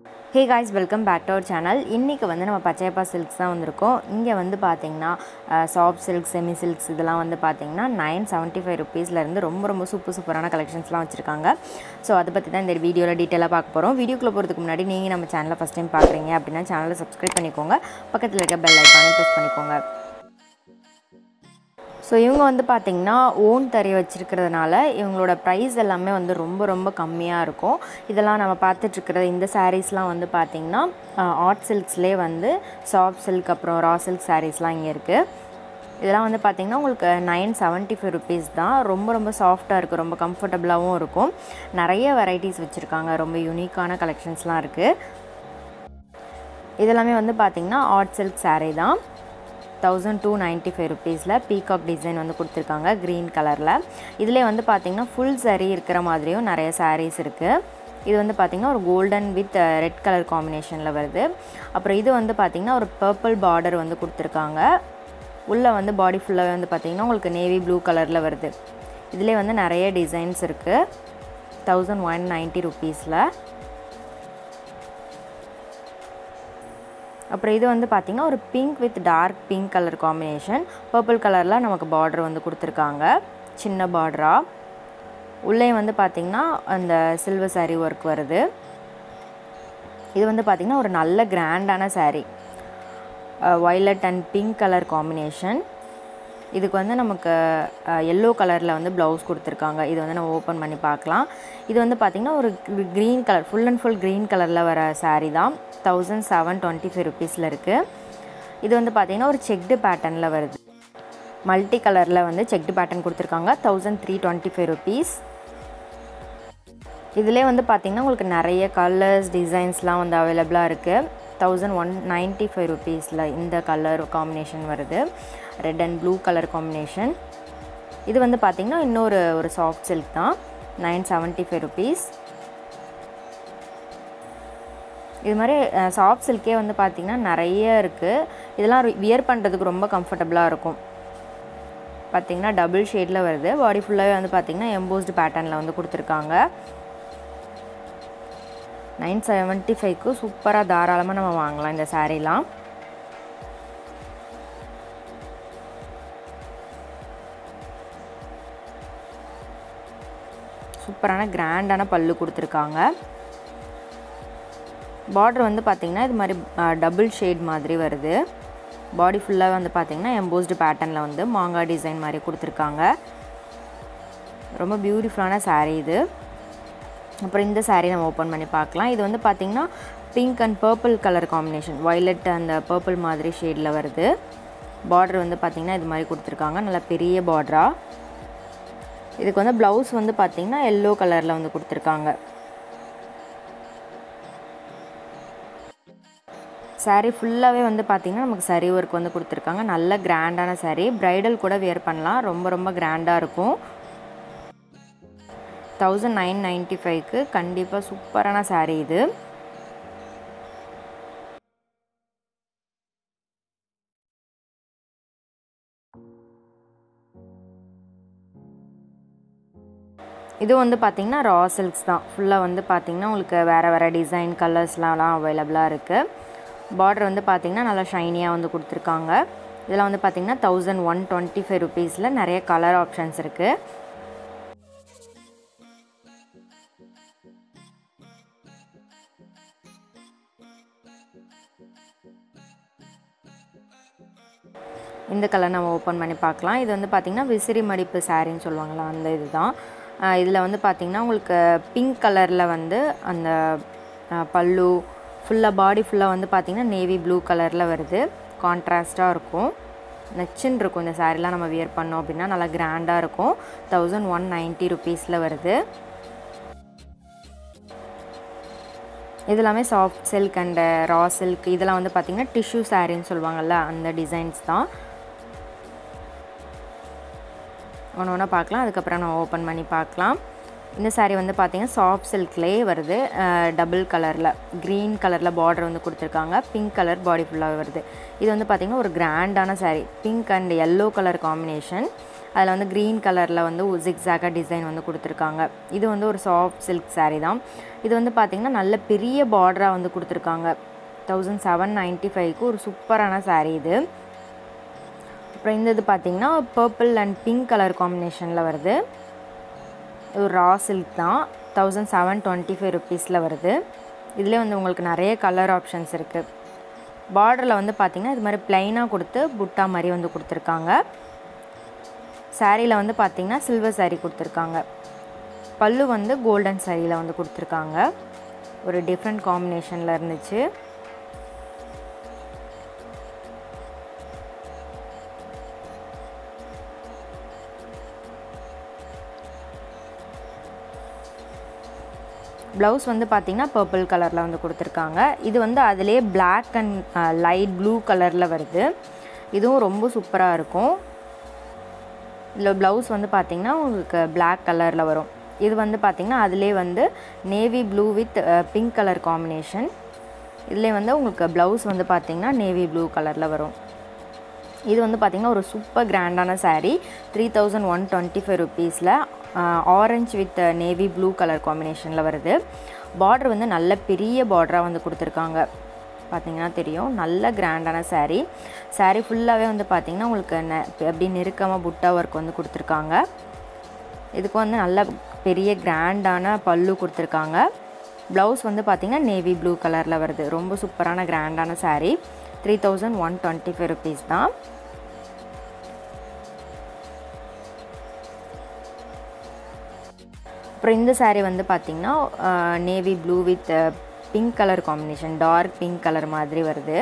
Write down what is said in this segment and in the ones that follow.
hey guys welcome back to our channel இன்றைக்கி வந்து நம்ம பச்சையப்பா சில்க்ஸ் தான் வந்திருக்கோம் இங்கே வந்து பார்த்தீங்கன்னா சாஃப்ட் சில்க் செமி சில்க்ஸ் இதெல்லாம் வந்து பார்த்தீங்கன்னா நைன் செவன்ட்டி ஃபைவ் ருபீஸ்லேருந்து ரொம்ப ரொம்ப சூப்பர் சூப்பரான கலெக்ஷன்ஸ்லாம் வச்சுருக்காங்க ஸோ அதை பற்றி தான் இந்த வீடியோவில் டீட்டெயிலாக பார்க்க போகிறோம் வீடியோக்குள்ளே போகிறதுக்கு முன்னாடி நீங்கள் நம்ம சேனலை ஃபஸ்ட் டைம் பார்க்குறீங்க அப்படின்னா சேனலை சப்ஸ்கிரைப் பண்ணிக்கோங்க பக்கத்தில் இருக்க பெல் ஐக்கானே ப்ரெஸ் பண்ணிக்கோங்க ஸோ இவங்க வந்து பார்த்திங்கன்னா ஓன் தறி வச்சுருக்கிறதுனால இவங்களோட ப்ரைஸ் எல்லாமே வந்து ரொம்ப ரொம்ப கம்மியாக இருக்கும் இதெல்லாம் நம்ம பார்த்துட்ருக்கிற இந்த சாரீஸ்லாம் வந்து பார்த்திங்கன்னா ஆர்ட் சில்க்ஸ்லேயே வந்து சாஃப்ட் சில்க் அப்புறம் ரா சில்க் சாரீஸ்லாம் இங்கே இருக்குது இதெல்லாம் வந்து பார்த்திங்கன்னா உங்களுக்கு நைன் செவன்ட்டி ஃபைவ் ருபீஸ் தான் ரொம்ப ரொம்ப சாஃப்டாக இருக்குது ரொம்ப கம்ஃபர்டபுளாகவும் இருக்கும் நிறைய வெரைட்டிஸ் வச்சுருக்காங்க ரொம்ப யூனிக்கான கலெக்ஷன்ஸ்லாம் இருக்குது இதெல்லாமே வந்து பார்த்திங்கன்னா ஆர்ட் சில்க் சாரீ தான் தௌசண்ட் டூ நைன்ட்டி ஃபைவ் ருபீஸில் பீகாக் டிசைன் வந்து கொடுத்துருக்காங்க க்ரீன் கலரில் இதிலே வந்து பார்த்திங்கன்னா ஃபுல் சரி இருக்கிற மாதிரியும் நிறைய சாரீஸ் இருக்குது இது வந்து பார்த்திங்கன்னா ஒரு கோல்டன் வித் ரெட் கலர் காம்பினேஷனில் வருது அப்புறம் இது வந்து பார்த்திங்கன்னா ஒரு பர்பிள் பார்டர் வந்து கொடுத்துருக்காங்க உள்ளே வந்து பாடி ஃபுல்லாகவே வந்து பார்த்திங்கன்னா உங்களுக்கு நேவி ப்ளூ கலரில் வருது இதிலே வந்து நிறைய டிசைன்ஸ் இருக்குது தௌசண்ட் ஒன் நைன்ட்டி ருபீஸில் அப்புறம் இது வந்து பார்த்திங்கன்னா ஒரு pink with dark pink colour combination purple கலரில் நமக்கு பார்டர் வந்து கொடுத்துருக்காங்க சின்ன பார்டராக உள்ளே வந்து பார்த்திங்கன்னா அந்த சில்வர் சாரீ ஒர்க் வருது இது வந்து பார்த்திங்கன்னா ஒரு நல்ல கிராண்டான sari violet and pink colour combination இதுக்கு வந்து நமக்கு எல்லோ கலரில் வந்து ப்ளவுஸ் கொடுத்துருக்காங்க இது வந்து நம்ம ஓப்பன் பண்ணி பார்க்கலாம் இது வந்து பார்த்திங்கன்னா ஒரு green colour full and full green கலரில் வர சாரீ தான் தௌசண்ட் செவன் டுவெண்ட்டி ஃபைவ் ருபீஸில் இருக்குது இது வந்து பார்த்திங்கன்னா ஒரு செக்டு பேட்டர்னில் வருது மல்டி கலரில் வந்து செக்டு பேட்டர்ன் கொடுத்துருக்காங்க thousand three twenty five rupees இதிலே வந்து பார்த்திங்கன்னா உங்களுக்கு நிறைய கலர்ஸ் டிசைன்ஸ்லாம் வந்து அவைலபிளாக இருக்குது தௌசண்ட் ஒன் நைன்ட்டி ஃபைவ் ருபீஸில் இந்த கலர் காம்பினேஷன் வருது red and blue colour combination இது வந்து பார்த்திங்கன்னா இன்னொரு ஒரு சாஃப்ட் சில்க் தான் நைன் செவன்ட்டி ஃபைவ் ருபீஸ் இது மாதிரி சாஃப்ட் சில்கே வந்து பார்த்திங்கன்னா நிறைய இருக்குது இதெல்லாம் வியர் பண்ணுறதுக்கு ரொம்ப கம்ஃபர்டபுளாக இருக்கும் பார்த்திங்கன்னா டபுள் ஷேடில் வருது பாடி ஃபுல்லாகவே வந்து பார்த்திங்கன்னா எம்போஸ்டு பேட்டர்னில் வந்து கொடுத்துருக்காங்க நைன் செவன்ட்டி ஃபைவ்க்கு சூப்பராக தாராளமாக நம்ம வாங்கலாம் இந்த சாரீலாம் சூப்பரான கிராண்டான பல்லு கொடுத்துருக்காங்க பார்டர் வந்து பார்த்திங்கன்னா இது மாதிரி டபுள் ஷேட் மாதிரி வருது பாடி ஃபுல்லாக வந்து பார்த்திங்கன்னா எம்போஸ்டு பேட்டர்னில் வந்து மாங்காய் டிசைன் மாதிரி கொடுத்துருக்காங்க ரொம்ப பியூட்டிஃபுல்லான சாரீ இது அப்புறம் இந்த சாரீ நம்ம ஓப்பன் பண்ணி பார்க்கலாம் இது வந்து பார்த்திங்கன்னா pink and purple colour combination violet அந்த பர்பிள் மாதிரி ஷேடில் வருது பார்டர் வந்து பார்த்திங்கன்னா இது மாதிரி கொடுத்துருக்காங்க நல்லா பெரிய பார்டராக இதுக்கு வந்து ப்ளவுஸ் வந்து பார்த்திங்கன்னா எல்லோ கலரில் வந்து கொடுத்துருக்காங்க சாரீ ஃபுல்லாகவே வந்து பார்த்திங்கன்னா நமக்கு சரி ஒர்க் வந்து கொடுத்துருக்காங்க நல்ல கிராண்டான சாரீ ப்ரைடல் கூட வியர் பண்ணலாம் ரொம்ப ரொம்ப கிராண்டாக இருக்கும் தௌசண்ட் நைன் நைன்ட்டி ஃபைவ்க்கு கண்டிப்பாக சூப்பரான சாரீ இது இது வந்து பார்த்திங்கன்னா ரா சில்க்ஸ் தான் ஃபுல்லாக வந்து பார்த்திங்கன்னா உங்களுக்கு வேறு வேறு டிசைன் கலர்ஸ்லாம் அவைலபிளாக இருக்குது பார்டர் வந்து பார்த்திங்கன்னா நல்லா ஷைனியாக வந்து கொடுத்துருக்காங்க இதெல்லாம் வந்து பார்த்திங்கன்னா தௌசண்ட் ஒன் டுவெண்ட்டி ஃபைவ் ருபீஸில் நிறைய கலர் ஆப்ஷன்ஸ் இருக்குது இந்த கலர் நம்ம ஓப்பன் பண்ணி பார்க்கலாம் இது வந்து பார்த்திங்கன்னா விசிறி மடிப்பு சாரின்னு சொல்லுவாங்களா அந்த இது தான் இதில் வந்து பார்த்திங்கன்னா உங்களுக்கு பிங்க் கலரில் வந்து அந்த பல்லு ஃபுல்லாக பாடி ஃபுல்லாக வந்து பார்த்திங்கன்னா நேவி ப்ளூ கலரில் வருது கான்ட்ராஸ்ட்டாக இருக்கும் நச்சுன்னு இருக்கும் இந்த சாரீலாம் நம்ம வியர் பண்ணோம் அப்படின்னா நல்லா கிராண்டாக இருக்கும் தௌசண்ட் ஒன் நைன்ட்டி ருபீஸில் வருது இது எல்லாமே soft silk and raw silk இதெல்லாம் வந்து பார்த்திங்கன்னா டிஷ்யூ சாரின்னு சொல்லுவாங்கள்ல அந்த டிசைன்ஸ் தான் ஒன்று ஒன்றா பார்க்கலாம் அதுக்கப்புறம் நம்ம ஓப்பன் பண்ணி பார்க்கலாம் இந்த சாரீ வந்து பார்த்திங்கன்னா சாஃப்ட் சில்க்லேயே வருது டபுள் கலரில் க்ரீன் கலரில் பார்டர் வந்து கொடுத்துருக்காங்க பிங்க் கலர் பாடி ஃபுல்லாகவே வருது இது வந்து பார்த்திங்கன்னா ஒரு கிராண்டான sari pink and yellow colour combination அதில் வந்து க்ரீன் கலரில் வந்து ஜிக்ஸாக டிசைன் வந்து கொடுத்துருக்காங்க இது வந்து ஒரு சாஃப்ட் சில்க் saree தான் இது வந்து பார்த்திங்கன்னா நல்ல பெரிய பார்டராக வந்து கொடுத்துருக்காங்க தௌசண்ட் செவன் நைன்ட்டி ஃபைவ்க்கு ஒரு சூப்பரான saree இது அப்புறம் இந்த இது பார்த்திங்கன்னா பர்பிள் அண்ட் பிங்க் கலர் காம்பினேஷனில் வருது இது ஒரு ரா சில்க் தான் தௌசண்ட் செவன் டுவெண்ட்டி ஃபைவ் ருபீஸில் வருது இதிலே வந்து உங்களுக்கு நிறைய கலர் ஆப்ஷன்ஸ் இருக்குது பார்டரில் வந்து பார்த்திங்கன்னா இது மாதிரி ப்ளைனாக கொடுத்து புட்டா மாதிரி வந்து கொடுத்துருக்காங்க சாரியில் வந்து பார்த்திங்கன்னா சில்வர் saree கொடுத்துருக்காங்க பல்லு வந்து கோல்டன் சாரியில் வந்து கொடுத்துருக்காங்க ஒரு டிஃப்ரெண்ட் காம்பினேஷனில் இருந்துச்சு ப்ளவுஸ் வந்து பார்த்திங்கன்னா பர்பிள் கலரில் வந்து கொடுத்துருக்காங்க இது வந்து அதிலே Black அண்ட் லைட் ப்ளூ கலரில் வருது இதுவும் ரொம்ப சூப்பராக இருக்கும் இதில் ப்ளவுஸ் வந்து பார்த்திங்கன்னா உங்களுக்கு Black கலரில் வரும் இது வந்து பார்த்திங்கன்னா அதிலே வந்து navy blue with pink colour combination இதிலே வந்து உங்களுக்கு ப்ளவுஸ் வந்து பார்த்திங்கன்னா நேவி ப்ளூ கலரில் வரும் இது வந்து பார்த்திங்கன்னா ஒரு சூப்பர் கிராண்டான saree three thousand one twenty five ருபீஸில் orange with navy blue colour காம்பினேஷனில் வருது பார்டர் வந்து நல்ல பெரிய பார்டராக வந்து கொடுத்துருக்காங்க பார்த்தீங்கன்னா தெரியும் நல்ல கிராண்டான saree saree ஃபுல்லாகவே வந்து பார்த்திங்கன்னா உங்களுக்கு நெ அப்படி நெருக்கமாக புட்டா ஒர்க் வந்து கொடுத்துருக்காங்க இதுக்கு வந்து நல்ல பெரிய கிராண்டான பல்லு கொடுத்துருக்காங்க ப்ளவுஸ் வந்து பார்த்திங்கன்னா நேவி ப்ளூ கலரில் வருது ரொம்ப சூப்பரான கிராண்டான saree three thousand one twenty five rupees தான் அப்புறம் இந்த saree வந்து பார்த்திங்கன்னா navy blue with pink colour combination dark pink colour மாதிரி வருது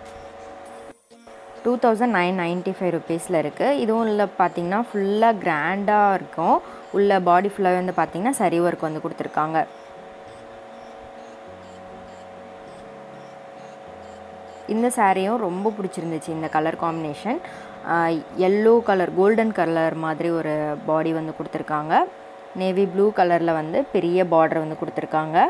two thousand nine ninety five ருபீஸில் இருக்குது இதுவும் உள்ள பார்த்தீங்கன்னா ஃபுல்லாக கிராண்டாக இருக்கும் உள்ள பாடி ஃபுல்லாகவே வந்து பார்த்திங்கன்னா சரி ஒர்க் வந்து கொடுத்துருக்காங்க இந்த சாரியும் ரொம்ப பிடிச்சிருந்துச்சு இந்த colour combination yellow colour golden colour மாதிரி ஒரு பாடி வந்து கொடுத்துருக்காங்க நேவி ப்ளூ கலரில் வந்து பெரிய பார்டர் வந்து கொடுத்துருக்காங்க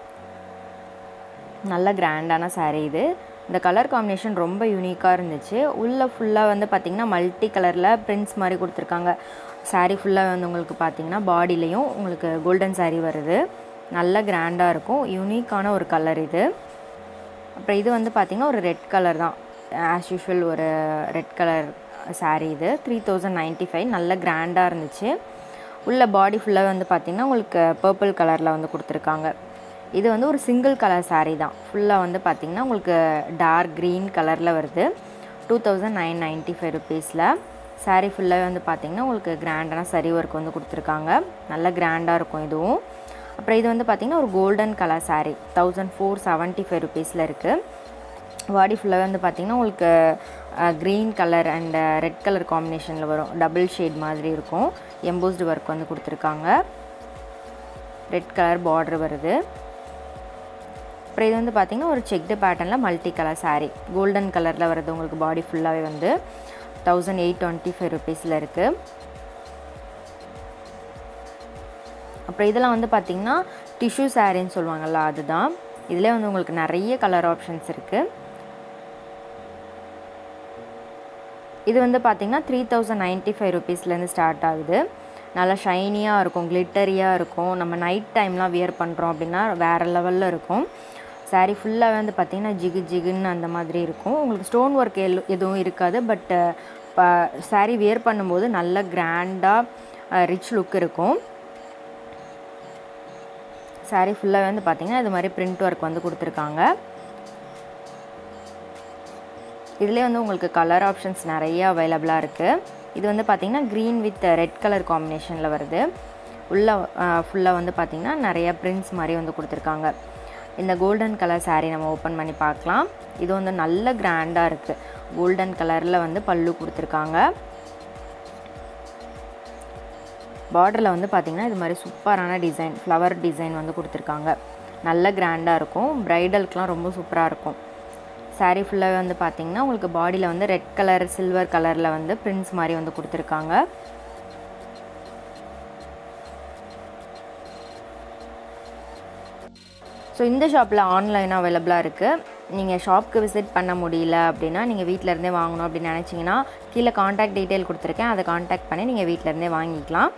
நல்ல கிராண்டான saree இது இந்த கலர் காம்பினேஷன் ரொம்ப யூனிக்காக இருந்துச்சு உள்ளே ஃபுல்லாக வந்து பார்த்திங்கன்னா மல்டி கலரில் பிரிண்ட்ஸ் மாதிரி கொடுத்துருக்காங்க saree ஃபுல்லாக வந்து உங்களுக்கு பார்த்திங்கன்னா பாடியிலையும் உங்களுக்கு கோல்டன் saree வருது நல்ல கிராண்டாக இருக்கும் யூனிக்கான ஒரு கலர் இது அப்புறம் இது வந்து பார்த்திங்கன்னா ஒரு ரெட் கலர் தான் ஆஸ் யூஷுவல் ஒரு ரெட் கலர் saree இது த்ரீ தௌசண்ட் நைன்ட்டி ஃபைவ் நல்ல கிராண்டாக இருந்துச்சு உள்ள பாடி ஃபுல்லாக வந்து பார்த்திங்கன்னா உங்களுக்கு பர்பிள் கலரில் வந்து கொடுத்துருக்காங்க இது வந்து ஒரு சிங்கிள் கலர் saree தான் ஃபுல்லாக வந்து பார்த்திங்கன்னா உங்களுக்கு டார்க் க்ரீன் கலரில் வருது two thousand nine ninety five ருபீஸில் saree ஃபுல்லாகவே வந்து பார்த்திங்கன்னா உங்களுக்கு கிராண்டான சரி ஒர்க் வந்து கொடுத்துருக்காங்க நல்ல கிராண்டாக இருக்கும் இதுவும் அப்புறம் இது வந்து பார்த்திங்கன்னா ஒரு golden colour saree thousand four seventy five ருபீஸில் இருக்குது பாடி ஃபுல்லாகவே வந்து பார்த்திங்கன்னா உங்களுக்கு green colour and red colour காம்பினேஷனில் வரும் டபுள் ஷேட் மாதிரி இருக்கும் எம்போஸ்டு ஒர்க் வந்து கொடுத்துருக்காங்க ரெட் கலர் பார்டர் வருது அப்புறம் இது வந்து பார்த்திங்கன்னா ஒரு செக்டு பேட்டர்னில் மல்டி கலர் saree கோல்டன் கலரில் வருது உங்களுக்கு பாடி ஃபுல்லாகவே வந்து தௌசண்ட் எயிட் டுவெண்ட்டி ஃபைவ் ருபீஸில் இருக்குது அப்புறம் இதெல்லாம் வந்து பார்த்திங்கன்னா டிஷ்யூ சாரின்னு சொல்லுவாங்கள்ல அதுதான் இதிலே வந்து உங்களுக்கு நிறைய கலர் ஆப்ஷன்ஸ் இருக்குது இது வந்து பார்த்திங்கன்னா த்ரீ தௌசண்ட் நைன்ட்டி ஃபைவ் ருபீஸ்லேருந்து ஸ்டார்ட் ஆகுது நல்லா ஷைனியாக இருக்கும் கிளிட்டரியாக இருக்கும் நம்ம நைட் டைம்லாம் வியர் பண்ணுறோம் அப்படின்னா வேறு லெவலில் இருக்கும் saree ஃபுல்லாகவே வந்து பார்த்திங்கன்னா ஜிகு ஜிகுன்னு அந்த மாதிரி இருக்கும் உங்களுக்கு ஸ்டோன் ஒர்க் எல் எதுவும் இருக்காது பட் saree வியர் பண்ணும்போது நல்ல கிராண்டாக ரிச் லுக் இருக்கும் saree ஃபுல்லாகவே வந்து பார்த்திங்கன்னா இது மாதிரி பிரிண்ட் ஒர்க் வந்து கொடுத்துருக்காங்க இதிலே வந்து உங்களுக்கு கலர் ஆப்ஷன்ஸ் நிறைய அவைலபிளாக இருக்குது இது வந்து பார்த்திங்கன்னா க்ரீன் வித் ரெட் கலர் காம்பினேஷனில் வருது உள்ள ஃபுல்லாக வந்து பார்த்திங்கன்னா நிறைய பிரிண்ட்ஸ் மாதிரி வந்து கொடுத்துருக்காங்க இந்த கோல்டன் கலர் saree நம்ம ஓப்பன் பண்ணி பார்க்கலாம் இது வந்து நல்ல கிராண்டாக இருக்குது கோல்டன் கலரில் வந்து பல்லு கொடுத்துருக்காங்க பார்டரில் வந்து பார்த்திங்கன்னா இது மாதிரி சூப்பரான டிசைன் ஃப்ளவர் டிசைன் வந்து கொடுத்துருக்காங்க நல்ல கிராண்டாக இருக்கும் ப்ரைடலுக்குலாம் ரொம்ப சூப்பராக இருக்கும் saree ஃபுல்லாகவே வந்து பார்த்திங்கன்னா உங்களுக்கு பாடியில் வந்து ரெட் கலர் சில்வர் கலரில் வந்து பிரிண்ட்ஸ் மாதிரி வந்து கொடுத்துருக்காங்க ஸோ இந்த ஷாப்பில் ஆன்லைன் அவைலபிளாக இருக்குது நீங்கள் ஷாப்க்கு விசிட் பண்ண முடியல அப்படின்னா நீங்கள் வீட்டிலேருந்தே வாங்கணும் அப்படின்னு நினச்சிங்கன்னா கீழே காண்டாக்ட் டீட்டெயில் கொடுத்துருக்கேன் அதை காண்டாக்ட் பண்ணி நீங்கள் வீட்டிலேருந்தே வாங்கிக்கலாம்